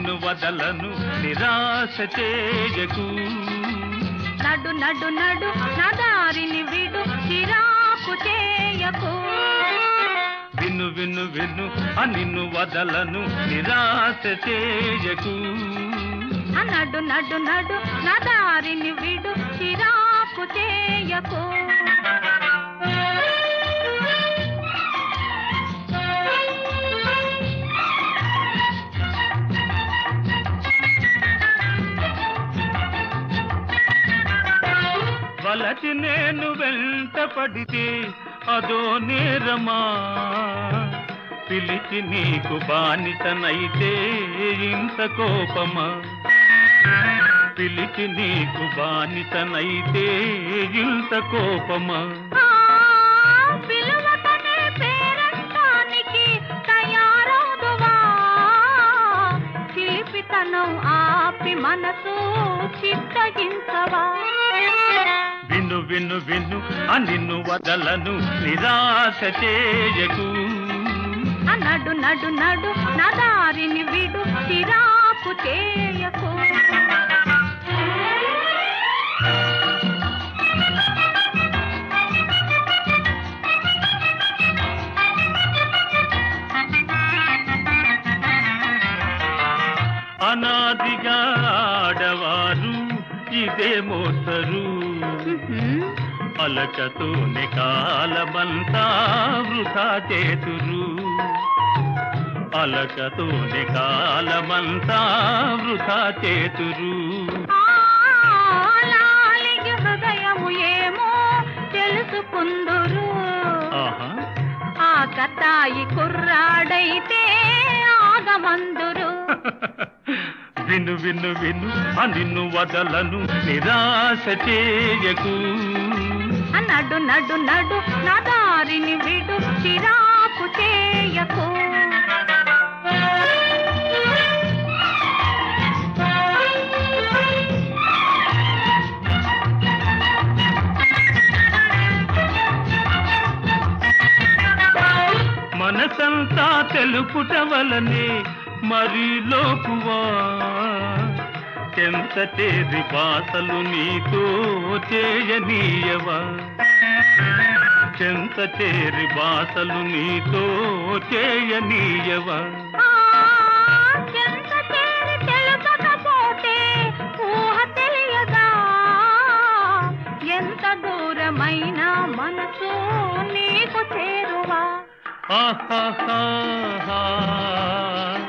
నిన్ను వదలను నిరాశ చేయకు నడు నడు నడు నా దారిని విడు చిరాకు చేయకు విను విను విను ఆ నిన్ను వదలను నిరాశ చేయకు ఆ నడు నడు నడు నా దారిని విడు చిరాకు చేయకు వలచి నేను వెంట పడితే అదో నేరమా పిలిచి నీకు బానిసనైతే ఇంత కోపమా పిలిచి నీకు బానిసనైతే ఇంత కోపమా ఆ, పిలువకనే పేరంటానికి తయారవుదువా చిలిపితనం ఆపి మనసు చిత్తగించవా విను విను విను ఆ నిన్ను వదలను నిరాశ చేయకు ఆ నడు నడు నడు నా దారిని విడు చిరాకు చేయకు అనాదిగా ఆడవారు ఇదే మోసరు ఉహుం. పలకతోనే కాలమంతా వృధా చేతురు అలకతోనే కాలమంతా వృధా చేతురు ఆ, లాలిగి హృదయము ఏమో తెలుసుకుందురు ఆహా ఆ కతాయి కుర్రాడైతే ఆగమందురు విను విను విను ఆ నిన్ను వదలను నిరాశ చేయకు ఆ నడు నడు నడు నా దారిని విడు చిరాకు చేయకు మనసంతా తెలుపుట వలనే మరి లోకువా ఎంత చేరి బాసలు నీతో చేయనీయవా చెంత చేరి బాసలు నీతో చేయనీయవా ఆ, ఎంత చేరి తెలుపకపోతే ఊహ తెలియదా ఎంత దూరమైన మనసు నీకు చేరువా ఆహాహా